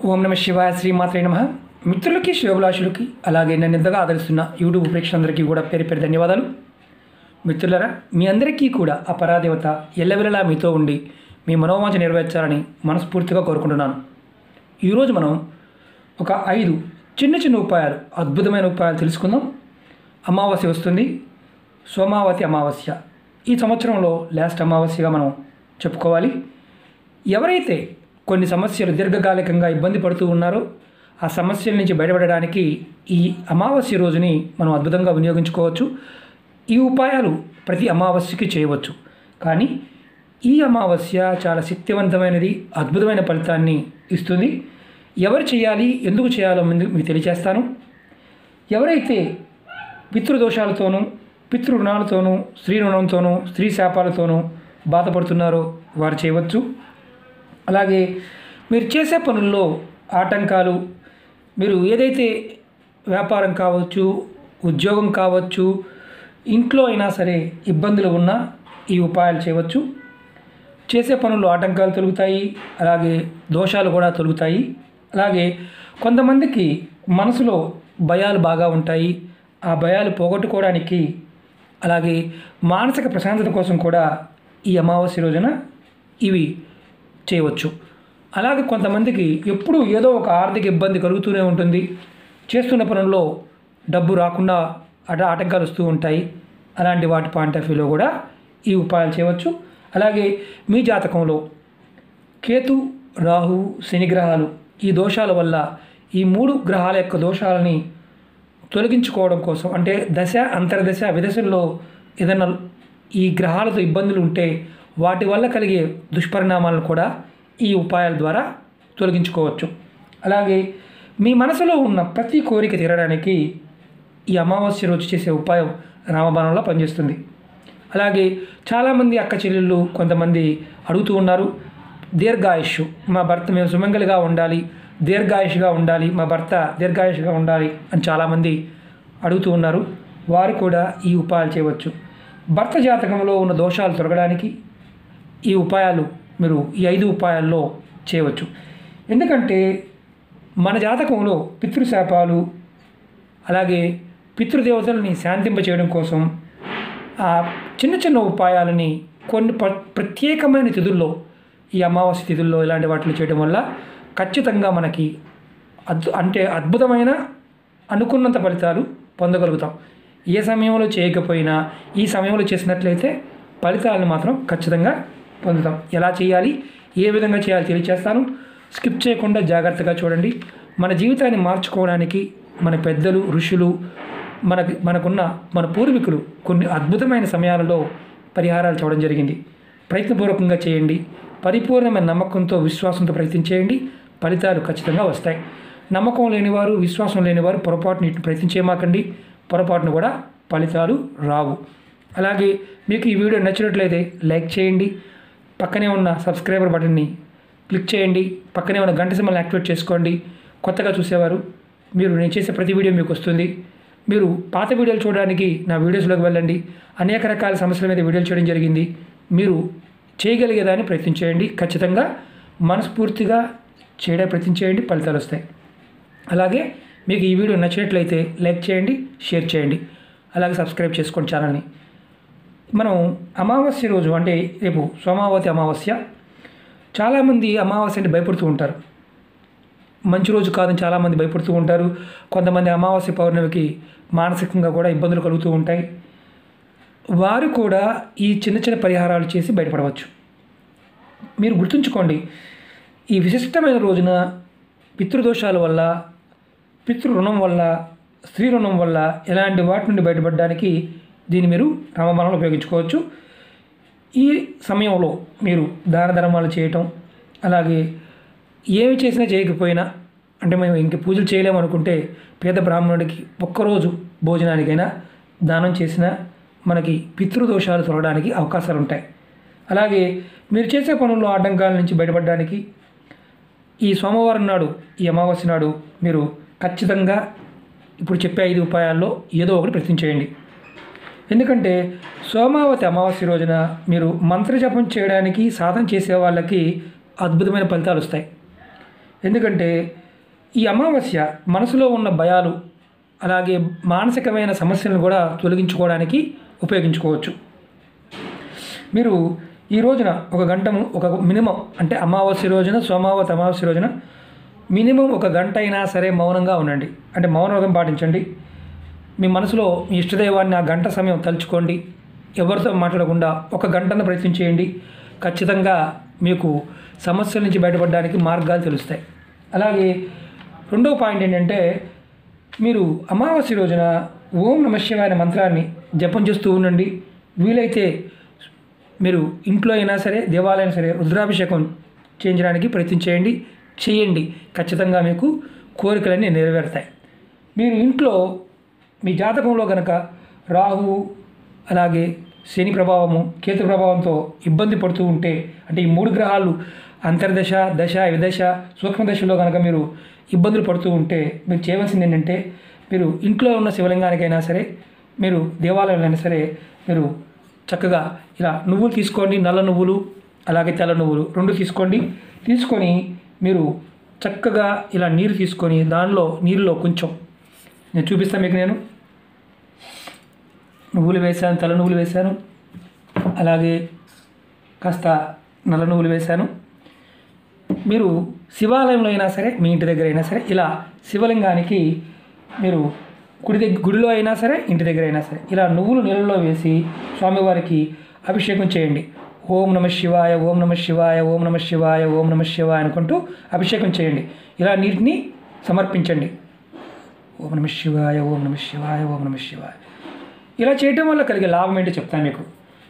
ఓం నమ శివాయ శ్రీమాత్రే నమ మిత్రులకి శివభిలాషులకి అలాగే నన్ను ఎంతగా ఆదరిస్తున్న యూట్యూబ్ ప్రేక్షకులందరికీ కూడా పేరు పేరు ధన్యవాదాలు మిత్రులరా మీ అందరికీ కూడా ఆ పరాదేవత ఎల్లవెల్లలా మీతో ఉండి మీ మనోవాంఛ నెరవేర్చాలని మనస్ఫూర్తిగా కోరుకుంటున్నాను ఈరోజు మనం ఒక ఐదు చిన్న చిన్న ఉపాయాలు అద్భుతమైన ఉపాయాలు తెలుసుకుందాం అమావాస్య వస్తుంది సోమావతి అమావాస్య ఈ సంవత్సరంలో లాస్ట్ అమావాస్యగా మనం చెప్పుకోవాలి ఎవరైతే కొన్ని సమస్యలు దీర్ఘకాలికంగా ఇబ్బంది పడుతూ ఉన్నారో ఆ సమస్యల నుంచి బయటపడడానికి ఈ అమావాస్య రోజుని మనం అద్భుతంగా వినియోగించుకోవచ్చు ఈ ఉపాయాలు ప్రతి అమావాస్యకి చేయవచ్చు కానీ ఈ అమావాస్య చాలా శక్తివంతమైనది అద్భుతమైన ఫలితాన్ని ఇస్తుంది ఎవరు చేయాలి ఎందుకు చేయాలో ముందు మీకు తెలియజేస్తాను ఎవరైతే పితృదోషాలతోనూ పితృ రుణాలతోనూ స్త్రీ రుణంతోనూ స్త్రీ శాపాలతోనూ బాధపడుతున్నారో వారు చేయవచ్చు అలాగే మీరు చేసే పనుల్లో ఆటంకాలు మీరు ఏదైతే వ్యాపారం కావచ్చు ఉద్యోగం కావచ్చు ఇంట్లో అయినా సరే ఇబ్బందులు ఉన్నా ఈ ఉపాయాలు చేయవచ్చు చేసే పనుల్లో ఆటంకాలు తొలుగుతాయి అలాగే దోషాలు కూడా తొలుగుతాయి అలాగే కొంతమందికి మనసులో భయాలు బాగా ఉంటాయి ఆ భయాలు పోగొట్టుకోవడానికి అలాగే మానసిక ప్రశాంతత కోసం కూడా ఈ అమావాస్య రోజున ఇవి చేయవచ్చు అలాగే కొంతమందికి ఎప్పుడూ ఏదో ఒక ఆర్థిక ఇబ్బంది కలుగుతూనే ఉంటుంది చేస్తున్న పనుల్లో డబ్బు రాకుండా అట ఆటంకాలు వస్తూ ఉంటాయి అలాంటి వాటి పాయింట్ ఆఫ్ వ్యూలో కూడా ఈ ఉపాయాలు చేయవచ్చు అలాగే మీ జాతకంలో కేతు రాహు శని గ్రహాలు ఈ దోషాల వల్ల ఈ మూడు గ్రహాల యొక్క దోషాలని తొలగించుకోవడం కోసం అంటే దశ అంతర్దశ విదశల్లో ఏదైనా ఈ గ్రహాలతో ఇబ్బందులు ఉంటే వాటి వల్ల కలిగే దుష్పరిణామాలను కూడా ఈ ఉపాయాల ద్వారా తొలగించుకోవచ్చు అలాగే మీ మనసులో ఉన్న ప్రతి కోరిక తీరడానికి ఈ అమావాస్య రోజు చేసే ఉపాయం రామబాణంలో పనిచేస్తుంది అలాగే చాలామంది అక్క చెల్లెళ్ళు కొంతమంది అడుగుతూ ఉన్నారు దీర్ఘాయుష్ మా భర్త మేము సుమంగలిగా ఉండాలి దీర్ఘాయుష్గా ఉండాలి మా భర్త దీర్ఘాయుష్గా ఉండాలి అని చాలామంది అడుగుతూ ఉన్నారు వారు కూడా ఈ ఉపాయాలు చేయవచ్చు భర్త జాతకంలో ఉన్న దోషాలు తొలగడానికి ఈ ఉపాయాలు మీరు ఈ ఐదు ఉపాయాల్లో చేయవచ్చు ఎందుకంటే మన జాతకంలో పితృశాపాలు అలాగే పితృదేవతలని శాంతింపచేయడం కోసం ఆ చిన్న చిన్న ఉపాయాలని కొన్ని ప్ర ప్రత్యేకమైన తిథుల్లో ఈ అమావాస్య తిథుల్లో ఇలాంటి వాటిని చేయడం వల్ల ఖచ్చితంగా మనకి అద్భు అంటే అద్భుతమైన అనుకున్నంత ఫలితాలు పొందగలుగుతాం ఏ సమయంలో చేయకపోయినా ఈ సమయంలో చేసినట్లయితే ఫలితాలను మాత్రం ఖచ్చితంగా పొందుతాం ఎలా చేయాలి ఏ విధంగా చేయాలి తెలియచేస్తాను స్కిప్ చేయకుండా జాగ్రత్తగా చూడండి మన జీవితాన్ని మార్చుకోవడానికి మన పెద్దలు ఋషులు మనకి మనకున్న మన పూర్వీకులు కొన్ని అద్భుతమైన సమయాలలో పరిహారాలు చూడడం జరిగింది ప్రయత్నపూర్వకంగా చేయండి పరిపూర్ణమైన నమ్మకంతో విశ్వాసంతో ప్రయత్నం చేయండి ఫలితాలు ఖచ్చితంగా వస్తాయి నమ్మకం లేనివారు విశ్వాసం లేనివారు పొరపాటుని ఇటు ప్రయత్నం చేయమాకండి పొరపాటును కూడా ఫలితాలు రావు అలాగే మీకు ఈ వీడియో నచ్చినట్లయితే లైక్ చేయండి పక్కనే ఉన్న సబ్స్క్రైబర్ బటన్ని క్లిక్ చేయండి పక్కనే ఉన్న గంట సింబల్ని యాక్టివేట్ చేసుకోండి కొత్తగా చూసేవారు మీరు నేను చేసే ప్రతి వీడియో మీకు వస్తుంది మీరు పాత వీడియోలు చూడడానికి నా వీడియోస్లోకి వెళ్ళండి అనేక రకాల సమస్యల మీద వీడియోలు చేయడం జరిగింది మీరు చేయగలిగేదాన్ని ప్రయత్నం చేయండి ఖచ్చితంగా మనస్ఫూర్తిగా చేయడం ప్రయత్నం చేయండి ఫలితాలు వస్తాయి అలాగే మీకు ఈ వీడియో నచ్చినట్లయితే లైక్ చేయండి షేర్ చేయండి అలాగే సబ్స్క్రైబ్ చేసుకోండి ఛానల్ని మనం అమావాస్య రోజు అంటే రేపు సోమావతి అమావాస్య చాలామంది అమావాస్య అంటే భయపడుతూ ఉంటారు మంచి రోజు కాదని చాలామంది భయపడుతూ ఉంటారు కొంతమంది అమావాస్య పౌర్ణమికి మానసికంగా కూడా ఇబ్బందులు కలుగుతూ ఉంటాయి వారు కూడా ఈ చిన్న చిన్న పరిహారాలు చేసి బయటపడవచ్చు మీరు గుర్తుంచుకోండి ఈ విశిష్టమైన రోజున పితృదోషాల వల్ల పితృ రుణం వల్ల స్త్రీ రుణం వల్ల ఎలాంటి వాటి నుండి బయటపడడానికి దీన్ని మీరు రామబాణంలో ఉపయోగించుకోవచ్చు ఈ సమయంలో మీరు దాన ధర్మాలు చేయటం అలాగే ఏమి చేసినా చేయకపోయినా అంటే మేము ఇంక పూజలు చేయలేము అనుకుంటే పేద బ్రాహ్మణుడికి ఒక్కరోజు భోజనానికైనా దానం చేసినా మనకి పితృదోషాలు తొలగడానికి అవకాశాలు ఉంటాయి అలాగే మీరు చేసే పనుల్లో ఆటంకాల నుంచి బయటపడడానికి ఈ సోమవారం నాడు ఈ అమావాస్య నాడు మీరు ఖచ్చితంగా ఇప్పుడు చెప్పే ఐదు ఉపాయాల్లో ఏదో ఒకటి ప్రయత్నం చేయండి ఎందుకంటే సోమావతి అమావాస్య రోజున మీరు మంత్రజపం చేయడానికి సాధన చేసే వాళ్ళకి అద్భుతమైన ఫలితాలు వస్తాయి ఎందుకంటే ఈ అమావాస్య మనసులో ఉన్న భయాలు అలాగే మానసికమైన సమస్యలను కూడా తొలగించుకోవడానికి ఉపయోగించుకోవచ్చు మీరు ఈ రోజున ఒక గంట ము- ఒక మినిమం అంటే అమావాస్య రోజున సోమావతి అమావాస్య రోజున మినిమం ఒక గంట అయినా సరే మౌనంగా ఉండండి అంటే మౌనవ్రతం పాటించండి మీ మనసులో మీ ఇష్టదైవాన్ని ఆ గంట సమయం తలుచుకోండి ఎవరితో మాట్లాడకుండా ఒక గంటను ప్రయత్నం చేయండి ఖచ్చితంగా మీకు సమస్యల నుంచి బయటపడడానికి మార్గాలు తెలుస్తాయి అలాగే రెండవ పాయింట్ ఏంటంటే మీరు అమావాస్య రోజున ఓం నమ శివాయ అనే మంత్రాన్ని జపం చేస్తూ ఉండండి వీలైతే మీరు ఇంట్లో అయినా సరే దేవాలయం సరే రుద్రాభిషేకం చేయించడానికి ప్రయత్నం చేయండి చేయండి ఖచ్చితంగా మీకు కోరికలన్నీ నెరవేరుతాయి మీరు ఇంట్లో మీ జాతకంలో కనుక రాహు అలాగే శని ప్రభావము కేతు ప్రభావంతో ఇబ్బంది పడుతూ ఉంటే అంటే ఈ మూడు గ్రహాలు అంతర్దశ దశ విదశ సూక్ష్మ దశలో కనుక మీరు ఇబ్బందులు పడుతూ ఉంటే మీరు చేయవలసింది ఏంటంటే మీరు ఇంట్లో ఉన్న శివలింగానికైనా సరే మీరు దేవాలయంలో అయినా సరే మీరు చక్కగా ఇలా నువ్వులు తీసుకోండి నల్ల నువ్వులు అలాగే తెల్ల నువ్వులు రెండు తీసుకోండి తీసుకొని మీరు చక్కగా ఇలా నీరు తీసుకొని దానిలో నీరులో కొంచెం నేను చూపిస్తాను మీకు నేను నువ్వులు వేశాను తెల్ల నువ్వులు వేశాను అలాగే కాస్త నల్ల నువ్వులు వేశాను మీరు శివాలయంలో అయినా సరే మీ ఇంటి దగ్గర అయినా సరే ఇలా శివలింగానికి మీరు గుడి దగ్గర గుడిలో అయినా సరే ఇంటి దగ్గర అయినా సరే ఇలా నువ్వులు నీళ్ళలో వేసి స్వామివారికి అభిషేకం చేయండి ఓం నమ శివాయ ఓం నమ శివాయ ఓం నమ శివాయ ఓం నమ శివాయ అనుకుంటూ అభిషేకం చేయండి ఇలా నీటిని సమర్పించండి ఓం నమ శివాయ ఓం నమ శివాయ ఓం నమ శివాయ ఇలా చేయటం వల్ల కలిగే లాభం ఏంటో చెప్తాను మీకు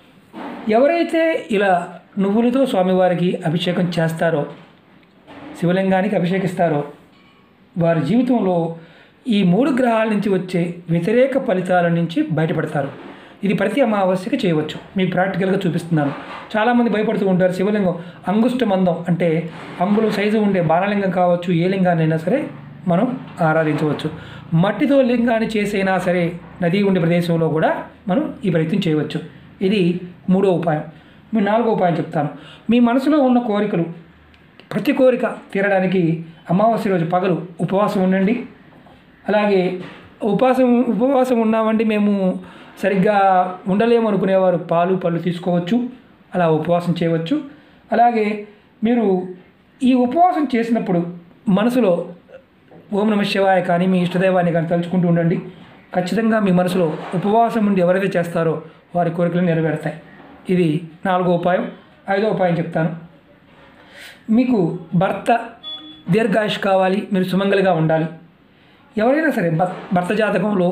ఎవరైతే ఇలా నువ్వులతో స్వామివారికి అభిషేకం చేస్తారో శివలింగానికి అభిషేకిస్తారో వారి జీవితంలో ఈ మూడు గ్రహాల నుంచి వచ్చే వ్యతిరేక ఫలితాల నుంచి బయటపడతారు ఇది ప్రతి అమావాస్యకి చేయవచ్చు మీకు ప్రాక్టికల్గా చూపిస్తున్నాను చాలామంది భయపడుతూ ఉంటారు శివలింగం అంగుష్ట మందం అంటే అంగుళం సైజు ఉండే బాణలింగం కావచ్చు ఏ లింగాన్నైనా సరే మనం ఆరాధించవచ్చు మట్టితో లింగాన్ని చేసైనా సరే నది ఉండే ప్రదేశంలో కూడా మనం ఈ ప్రయత్నం చేయవచ్చు ఇది మూడో ఉపాయం మీ నాలుగో ఉపాయం చెప్తాను మీ మనసులో ఉన్న కోరికలు ప్రతి కోరిక తీరడానికి అమావాస్య రోజు పగలు ఉపవాసం ఉండండి అలాగే ఉపవాసం ఉపవాసం ఉన్నామండి మేము సరిగ్గా ఉండలేము అనుకునేవారు పాలు పళ్ళు తీసుకోవచ్చు అలా ఉపవాసం చేయవచ్చు అలాగే మీరు ఈ ఉపవాసం చేసినప్పుడు మనసులో ఓం నమ శివాయ కానీ మీ ఇష్టదైవాన్ని కానీ తలుచుకుంటూ ఉండండి ఖచ్చితంగా మీ మనసులో ఉపవాసం నుండి ఎవరైతే చేస్తారో వారి కోరికలు నెరవేరుతాయి ఇది నాలుగో ఉపాయం ఐదో ఉపాయం చెప్తాను మీకు భర్త దీర్ఘాయుష్ కావాలి మీరు సుమంగలిగా ఉండాలి ఎవరైనా సరే భర్- భర్త జాతకంలో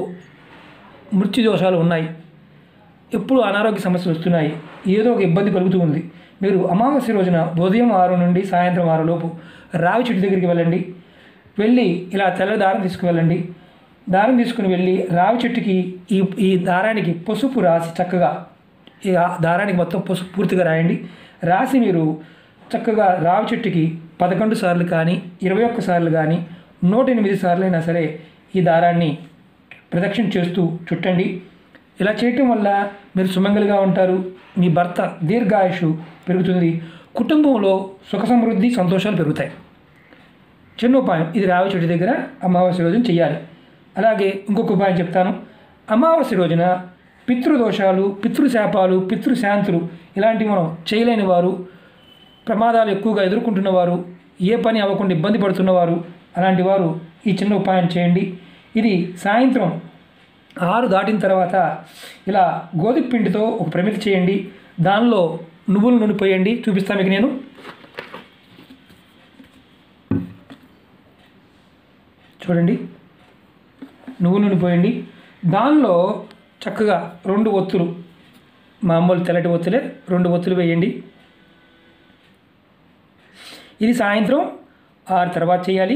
మృత్యు దోషాలు ఉన్నాయి ఎప్పుడు అనారోగ్య సమస్యలు వస్తున్నాయి ఏదో ఒక ఇబ్బంది కలుగుతూ ఉంది మీరు అమావాస్య రోజున ఉదయం ఆరు నుండి సాయంత్రం ఆరు లోపు రావి చెట్టు దగ్గరికి వెళ్ళండి వెళ్ళి ఇలా తెల్ల దారం తీసుకువెళ్ళండి దారం తీసుకుని వెళ్ళి రావి చెట్టుకి ఈ ఈ దారానికి పసుపు రాసి చక్కగా ఈ ఆ దారానికి మొత్తం పసుపు పూర్తిగా రాయండి రాసి మీరు చక్కగా రావి చెట్టుకి పదకొండు సార్లు కానీ ఇరవై ఒక్క సార్లు కానీ నూట ఎనిమిది సార్లు అయినా సరే ఈ దారాన్ని ప్రదక్షిణ చేస్తూ చుట్టండి ఇలా చేయటం వల్ల మీరు సుమంగలిగా ఉంటారు మీ భర్త దీర్ఘాయుషు పెరుగుతుంది కుటుంబంలో సుఖ సమృద్ధి సంతోషాలు పెరుగుతాయి చిన్న ఉపాయం ఇది రావి చెట్టు దగ్గర అమావాస్య రోజున చేయాలి అలాగే ఇంకొక ఉపాయం చెప్తాను అమావాస్య రోజున పితృదోషాలు పితృశాపాలు పితృశాంతులు ఇలాంటివి మనం చేయలేని వారు ప్రమాదాలు ఎక్కువగా ఎదుర్కొంటున్నవారు ఏ పని అవ్వకుండా ఇబ్బంది పడుతున్నవారు అలాంటి వారు ఈ చిన్న ఉపాయం చేయండి ఇది సాయంత్రం ఆరు దాటిన తర్వాత ఇలా గోధుమ పిండితో ఒక ప్రమిత చేయండి దానిలో నువ్వులు నూనె పోయండి చూపిస్తాను మీకు నేను చూడండి నువ్వు నూనె పోయండి దానిలో చక్కగా రెండు ఒత్తులు మామూలు తెల్లటి ఒత్తులే రెండు ఒత్తులు వేయండి ఇది సాయంత్రం ఆరు తర్వాత చేయాలి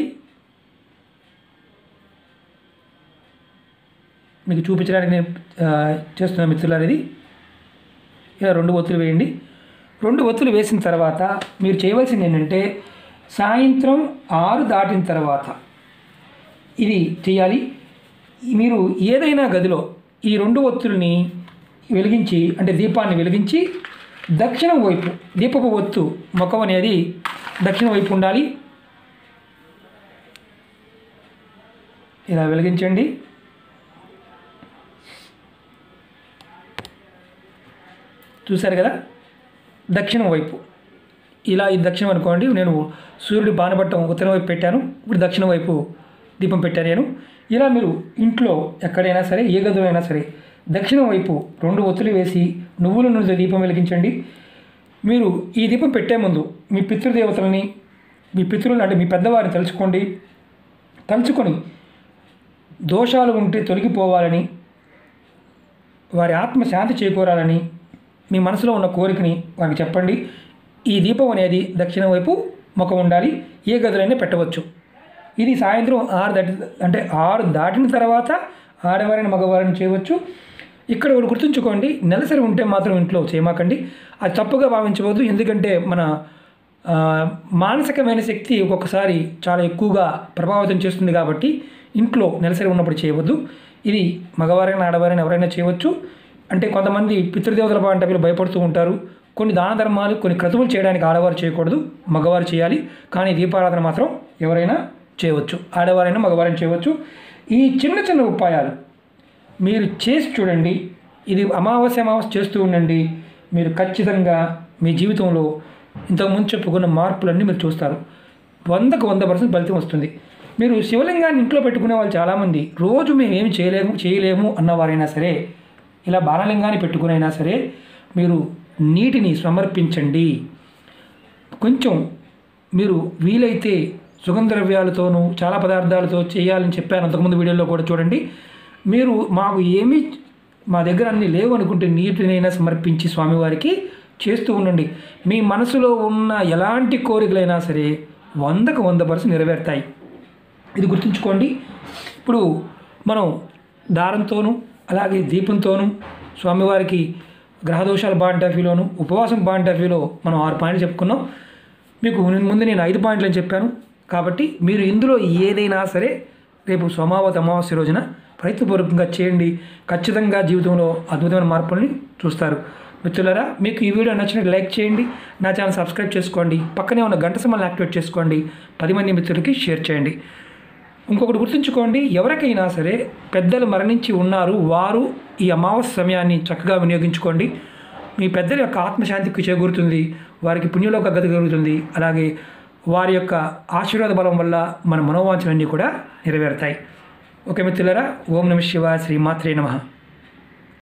మీకు చూపించడానికి నేను ఆ, చేస్తున్న మిత్రులారు ఇది ఇలా రెండు ఒత్తులు వేయండి రెండు ఒత్తులు వేసిన తర్వాత మీరు చేయవలసింది ఏంటంటే సాయంత్రం ఆరు దాటిన తర్వాత ఇది చేయాలి మీరు ఏదైనా గదిలో ఈ రెండు ఒత్తుల్ని వెలిగించి అంటే దీపాన్ని వెలిగించి దక్షిణం వైపు దీపపు ఒత్తు ముఖం అనేది దక్షిణ వైపు ఉండాలి ఇలా వెలిగించండి చూశారు కదా దక్షిణం వైపు ఇలా ఇది దక్షిణం అనుకోండి నేను సూర్యుడి బాణపట్టం ఉత్తరం వైపు పెట్టాను ఇప్పుడు దక్షిణం వైపు దీపం పెట్టాను నేను ఇలా మీరు ఇంట్లో ఎక్కడైనా సరే ఏ గదిలో అయినా సరే దక్షిణం వైపు రెండు ఒత్తులు వేసి నువ్వుల నూనెతో దీపం వెలిగించండి మీరు ఈ దీపం పెట్టే ముందు మీ పితృదేవతలని మీ పితృలను అంటే మీ పెద్దవారిని తలుచుకోండి తలుచుకొని దోషాలు ఉంటే తొలగిపోవాలని వారి ఆత్మ శాంతి చేకూరాలని మీ మనసులో ఉన్న కోరికని వారికి చెప్పండి ఈ దీపం అనేది దక్షిణం వైపు ముఖం ఉండాలి ఏ గదులైనా పెట్టవచ్చు ఇది సాయంత్రం ఆరు దాటి అంటే ఆరు దాటిన తర్వాత ఆడవారిని మగవారిని చేయవచ్చు ఇక్కడ ఒకటి గుర్తుంచుకోండి నెలసరి ఉంటే మాత్రం ఇంట్లో చేయమాకండి అది తప్పుగా భావించవద్దు ఎందుకంటే మన ఆ, మానసికమైన శక్తి ఒక్కొక్కసారి చాలా ఎక్కువగా ప్రభావితం చేస్తుంది కాబట్టి ఇంట్లో నెలసరి ఉన్నప్పుడు చేయవద్దు ఇది మగవారైనా ఆడవారైనా ఎవరైనా చేయవచ్చు అంటే కొంతమంది పితృదేవతల పాంట వీళ్ళు భయపడుతూ ఉంటారు కొన్ని దాన ధర్మాలు కొన్ని క్రతువులు చేయడానికి ఆడవారు చేయకూడదు మగవారు చేయాలి కానీ దీపారాధన మాత్రం ఎవరైనా చేయవచ్చు ఆడవారైనా మగవారైనా చేయవచ్చు ఈ చిన్న చిన్న ఉపాయాలు మీరు చేసి చూడండి ఇది అమావాస్య అమావాస్య చేస్తూ ఉండండి మీరు ఖచ్చితంగా మీ జీవితంలో ఇంతకుముందు చెప్పుకున్న మార్పులన్నీ మీరు చూస్తారు వందకు వంద పర్సెంట్ ఫలితం వస్తుంది మీరు శివలింగాన్ని ఇంట్లో పెట్టుకునే వాళ్ళు చాలామంది రోజు మేము ఏమి చేయలేము చేయలేము అన్నవారైనా సరే ఇలా బాలలింగాన్ని పెట్టుకునైనా సరే మీరు నీటిని సమర్పించండి కొంచెం మీరు వీలైతే సుగంధ ద్రవ్యాలతోనూ చాలా పదార్థాలతో చేయాలని చెప్పాను అంతకుముందు వీడియోలో కూడా చూడండి మీరు మాకు ఏమీ మా దగ్గర అన్ని లేవు అనుకుంటే నీటినైనా సమర్పించి స్వామివారికి చేస్తూ ఉండండి మీ మనసులో ఉన్న ఎలాంటి కోరికలైనా సరే వందకు వంద పర్సెంట్ నెరవేరుతాయి ఇది గుర్తుంచుకోండి ఇప్పుడు మనం దారంతోనూ అలాగే దీపంతోనూ స్వామివారికి గ్రహదోషాల బాంటాఫీలోను ఉపవాసం బాంటాఫీలో మనం ఆరు పాయింట్లు చెప్పుకున్నాం మీకు ముందు నేను ఐదు పాయింట్లు అని చెప్పాను కాబట్టి మీరు ఇందులో ఏదైనా సరే రేపు సోమావతి అమావాస్య రోజున ప్రయత్నపూర్వకంగా చేయండి ఖచ్చితంగా జీవితంలో అద్భుతమైన మార్పుల్ని చూస్తారు మిత్రులారా మీకు ఈ వీడియో నచ్చినట్టు లైక్ చేయండి నా ఛానల్ సబ్స్క్రైబ్ చేసుకోండి పక్కనే ఉన్న గంట సమాలను యాక్టివేట్ చేసుకోండి పది మంది మిత్రులకి షేర్ చేయండి ఇంకొకటి గుర్తుంచుకోండి ఎవరికైనా సరే పెద్దలు మరణించి ఉన్నారు వారు ఈ అమావాస్య సమయాన్ని చక్కగా వినియోగించుకోండి మీ పెద్దల యొక్క ఆత్మశాంతికి చేకూరుతుంది వారికి పుణ్యలోక గతి కలుగుతుంది అలాగే వారి యొక్క ఆశీర్వాద బలం వల్ల మన మనోవాంఛలన్నీ కూడా నెరవేరుతాయి ఓకే మిత్రులారా ఓం నమ శివాయ శ్రీ మాత్రే నమః